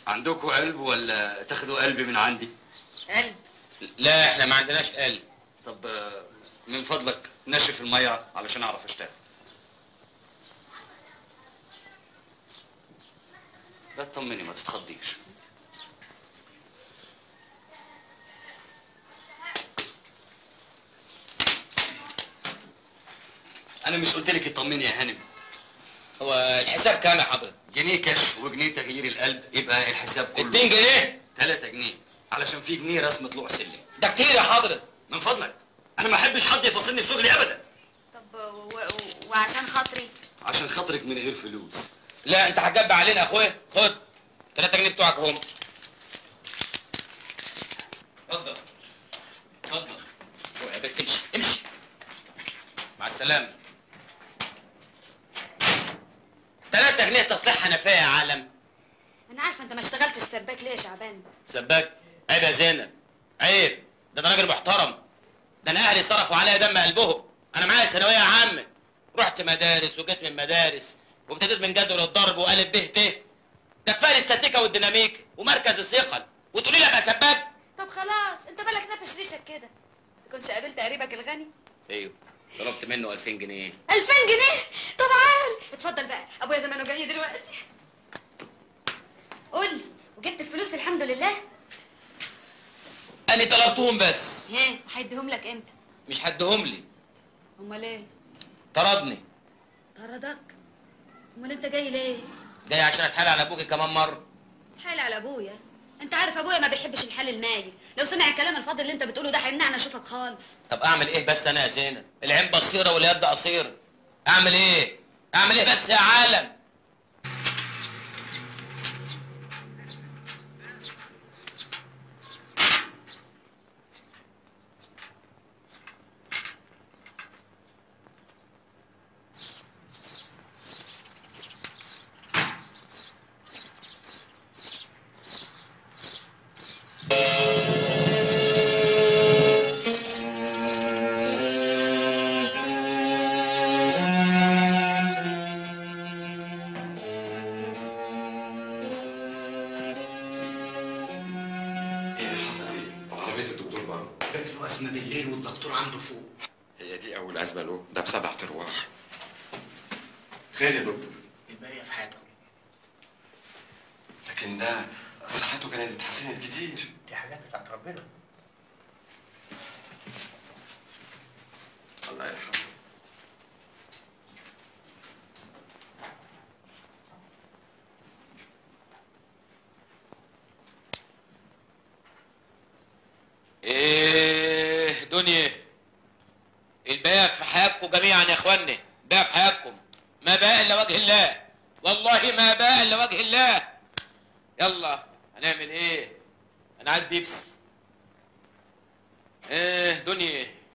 عندكم قلب ولا تاخدوا قلب من عندي قلب لا احنا ما عندناش قلب طب آه، من فضلك نشف الميه علشان اعرف اشتغل لا تطمني ما تتخضيش انا مش قلت لك اطمني يا هانم هو الحساب كام يا حضرتك جنيه كشف وجنيه تغيير القلب يبقى الحساب كله 2 جنيه 3 جنيه علشان في جنيه رسم طلوع سلم ده كتير يا حضرتك من فضلك انا ما احبش حد يفاصلني في شغلي ابدا طب و... و... وعشان خاطري عشان خاطرك من غير فلوس لا انت هتجب علينا يا اخويا خد 3 جنيه بتوعك اهم اتفضل اتفضل روح يا بنت امشي امشي مع السلامه 3 جنيه تصليح حنفيه يا عالم انا عارفه انت ما اشتغلتش سباك ليه يا شعبان سباك عيب يا زينب عيب ده انا راجل محترم ده انا اهلي صرفوا عليا دم قلبهم انا معايا ثانويه عامه رحت مدارس وجيت من مدارس وابتديت من جدول الضرب وقالب به ت ده كفايه الاستاتيكا والديناميك ومركز الثقل وتقولي لي ابقى سباك طب خلاص انت بالك نفش ريشك كده تكونش قابلت قريبك الغني ايوه طلبت منه 2000 جنيه 2000 جنيه طب عال اتفضل بقى ابويا زمانه جاي دلوقتي قول لي وجبت الفلوس الحمد لله انا طلبتهم بس ايه هيديهم لك امتى مش هديهم لي امال ايه طردني طردك امال انت جاي ليه جاي عشان اتحايل على ابوكي كمان مره تحايل على ابويا انت عارف ابويا ما بيحبش الحال المايل لو سمع الكلام الفاضي اللي انت بتقوله ده هيمنعنا نشوفك خالص طب اعمل ايه بس انا يا زينب العين بصيره واليد قصيره اعمل ايه اعمل ايه بس يا عالم ايه اللي حصل ايه؟ عربية الدكتور بره جات له أزمة بالليل والدكتور عنده فوق هي دي أول أزمة له ده بسبعة أرواح خير يا دكتور الباقية في حياته لكن ده صحته كانت اتحسنت كتير دي حاجات بتاعت ربنا الله يرحمه ايه دنيا الباقي في حياتكم جميعا يا اخواني باقي في حياتكم ما باقي الا وجه الله والله ما باقي الا وجه الله يلا هنعمل ايه انا عايز بيبس ايه دنيا